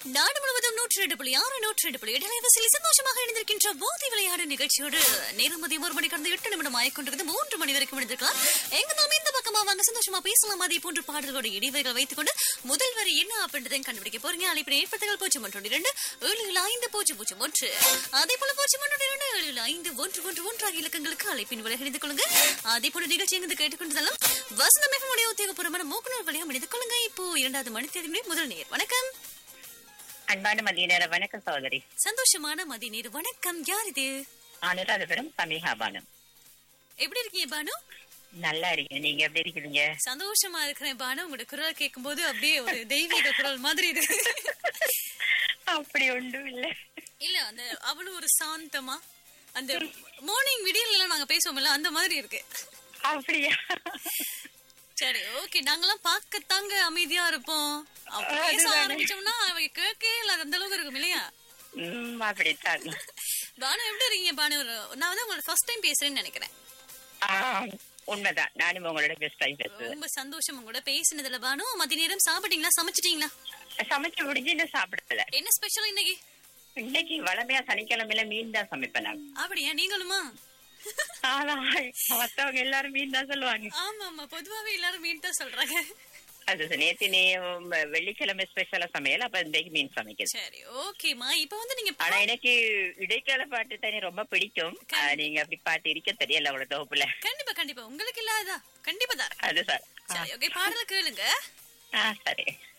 நாடு முழுவதும் நூற்றி ரெண்டு புள்ளி ஆறு நூற்றி ரெண்டு புள்ளி எட்டு வயசில் சந்தோஷமாக இணைந்திருக்கின்ற போதி விளையாடு நிகழ்ச்சியோடு நேரம் மதியம் ஒரு மணி கடந்து எட்டு நிமிடம் ஆயிக்கொண்டிருக்கிறது மூன்று மணி வரைக்கும் இணைந்திருக்கலாம் எங்க நாம இந்த பக்கமா வாங்க சந்தோஷமா பேசலாம் அதே போன்று பாடல்களோட இடைவெளிகள் வைத்துக் கொண்டு முதல் வரி என்ன அப்படின்றதையும் கண்டுபிடிக்க போறீங்க அழைப்பின் ஏற்படுத்தல் பூஜ்ஜியம் ஒன்று இரண்டு ஏழு ஏழு ஐந்து பூஜ்ஜியம் பூஜ்ஜியம் ஒன்று அதே போல பூஜ்ஜியம் ஒன்று இரண்டு ஏழு ஏழு ஐந்து ஒன்று ஒன்று ஒன்று ஆகிய இலக்கங்களுக்கு அழைப்பின் விலை இணைந்து கொள்ளுங்க அதே போல நிகழ்ச்சி எங்கு கேட்டுக்கொண்டதாலும் வசனம் எஃப்எம் உத்தியோகபூர்வமான மூக்குநூல் வழியாக இணைந்து கொள்ளுங்க இப்போ இரண்டாவது மணி தேதி முதல் நேர் வணக்கம் அன்பான மதிய நேர வணக்கம் சகோதரி சந்தோஷமான மதி நீர் வணக்கம் யார் இது அனுராதபுரம் சமீகாபானம் எப்படி இருக்கீங்க பானு நல்லா இருக்கேன் நீங்க எப்படி இருக்கிறீங்க சந்தோஷமா இருக்கிறேன் பானு உங்களோட குரல் கேட்கும் போது அப்படியே ஒரு தெய்வீக குரல் மாதிரி இருக்கு அப்படி ஒன்றும் இல்ல இல்ல அந்த அவ்வளவு ஒரு சாந்தமா அந்த மார்னிங் விடியல் எல்லாம் நாங்க பேசுவோம்ல அந்த மாதிரி இருக்கு அப்படியா சரி ஓகே நாங்கெல்லாம் பார்க்கத்தாங்க அமைதியா இருப்போம் அவ பேச ஆரம்பிச்சோம்னா அவங்க கேட்கவே இல்ல அந்த அளவுக்கு இருக்கும் இல்லையா உம் அப்படித்தான் பானு எப்படி இருக்கீங்க பானு நான் வந்து உங்களோட ஃபர்ஸ்ட் டைம் பேசுறேன்னு நினைக்கிறேன் ஆஹ், உண்மைதான் நானும் உங்களோட பெஸ்ட் டைம் பேசுவேன் ரொம்ப சந்தோஷம் உங்களோட பேசினதுல பானு மதிய நேரம் சாப்பிட்டீங்களா சமைச்சிட்டீங்களா சமைச்சு முடிஞ்சு இன்னும் சாப்பிடல என்ன ஸ்பெஷல் இன்னைக்கு இன்னைக்கு வளமையா சனிக்கிழமையில மீன் தான் சமைப்பேன் நான் அப்படியா நீங்களுமா ஆனா மத்தவங்க எல்லாரும் மீன் தான் சொல்லுவாங்க ஆமா ஆமா பொதுவாவே எல்லாரும் மீன் தான் சொல்றாங்க அது நேத்து நீ உம், வெள்ளிக்கிழமை ஸ்பெஷலா சமையல் அப்ப இன்னைக்கு மீன் சமைக்குது சரி ஓகேமா இப்ப வந்து நீங்க ஆனா எனக்கு இடைக்கால பாட்டு தனி ரொம்ப பிடிக்கும் ஆஹ், நீங்க அப்படி பாட்டு இருக்க தெரியல அவ்வளவு தொகுப்புல கண்டிப்பா கண்டிப்பா உங்களுக்கு இல்லாததா கண்டிப்பா தான் அது சார் சரி ஓகே பாடல கேளுங்க ஆ சரி